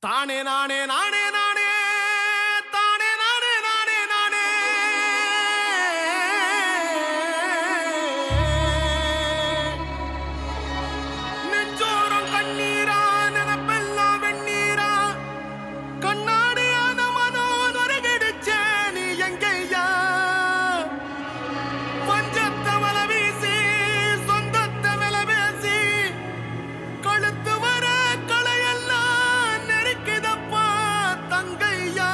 தானே நானே நானே நானே தானே நானே நானே நானே நெஞ்சோரம் கண்ணீரா நினப்பெல்லாம் வெண்ணீரா கண்ணாடியான மனோ நொறுகிடுச்சே நீ எங்கய்யா பஞ்சத்தை வல வீசி சொந்தத்தை வில பேசி கழுத்து வர களையெல்லாம் நெருக்குதப்பா தங்கையா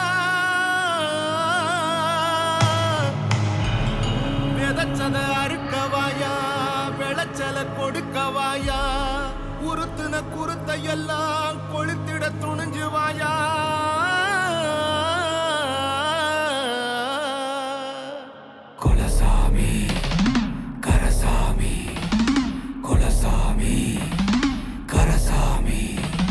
விதைச்சத அறுக்கவாயா விளைச்சல கொடுக்கவாயா உருத்துன குருத்தை எல்லாம் கொளுத்திட துணிஞ்சுவாயா குலசாமி கரசாமி குலசாமி கரசாமி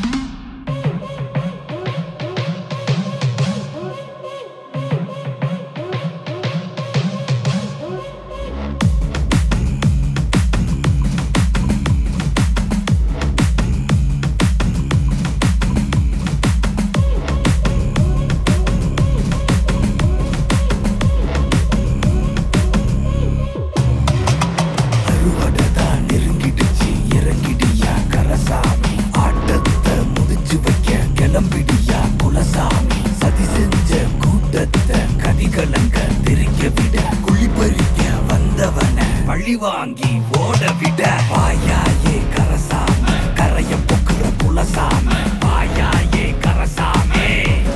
அறுவடைதான் நெருங்கிடுச்சு இறங்கிடியா கரசாமி ஆட்டத்தை முடிச்சு வைக்க கிளம்பிடியா குலசாமி சதி செஞ்ச கூட்டத்தை கதிகலங்க திரிக்க விட குழி பறிக்க வந்தவன பழி வாங்கி ஓட விட வாயாயே கரசாமி கரைய பொக்குற குலசாமி வாயாயே கரசாமி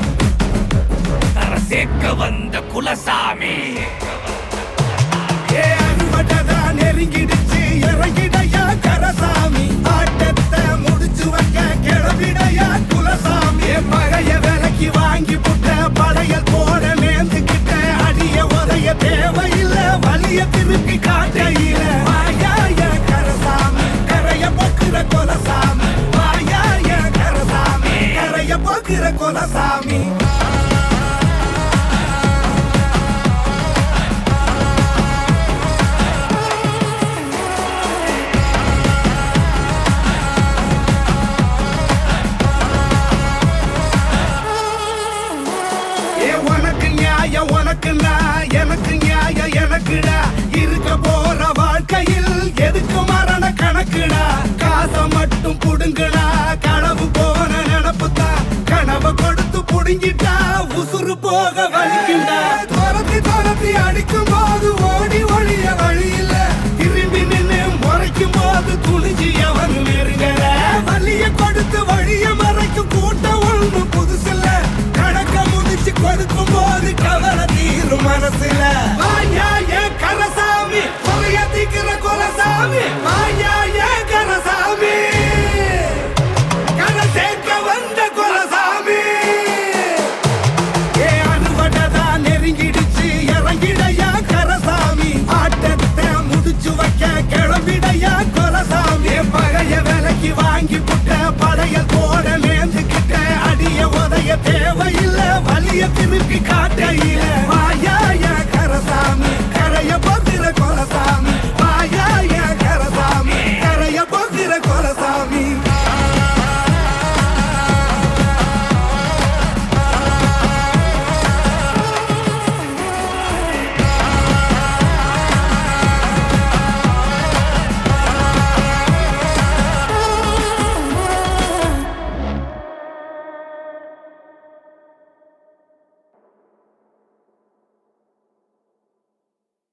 கர சேர்க்க வந்த குலசாமி ஏ அறுவடைதான் நெருங்கிடுச்சு இறங்கிடையா கரசாமி ஆட்டத்தை முடிச்சு வைக்க கிளம்பிடையா குலசாமி என் பழைய விலைக்கு வாங்கி புட்ட படையல் போட நேர்ந்துக்கிட்ட அடிய உதைய தேவையில்ல வலிய திருப்பி காட்டையில வாயாய கரசாமி கரைய போக்குற கொலசாமி வாயாய கரசாமி கரைய போக்குற கொலசாமி ஏ உனக்கு நியாயம் உனக்கு நான் எனக்கு நியாயம் எனக்குடா இருக்க போற வாழ்க்கையில் எதுக்கு மரண கணக்குடா காசை மட்டும் புடுங்குடா களவு போன நினப்பு தான் கனவை கொடுத்து புடுங்கிட்டா உசுறு போக வலிக்குண்டா துரத்தி துரத்தி அடிக்கும் போது ஓடி ஒழிய வழி இல்ல திரும்பி நின்னு முறைக்கும் போது துணிஞ்சு எவன் நெருங்கல வலிய கொடுத்து வழிய மறைக்கும் கூட்டம் ஒண்ணு புதுசில்ல கணக்க முடிச்சு கொடுக்கும் போது கவலை தீரும் மனசுல வாயா ஏன் கரசாமி கொலைய தீக்கிற கொலசாமி வாயா ஏன் கரசாமி கரை சேர்க்க வந்த கொலசாமி ஏ அறுவடைதான் நெருங்கிடுச்சு இறங்கிடையா கரசாமி ஆட்டத்தை முடிச்சு வைக்க கிளம்பிடையா கொலசாமி என் பழைய விலைக்கு வாங்கி புட்ட படையல் போட நேர்ந்துக்கிட்ட அடிய உதைய தேவையில்ல வலிய திருப்பி காட்டையில வாயாய கரசாமி கரைய பக்க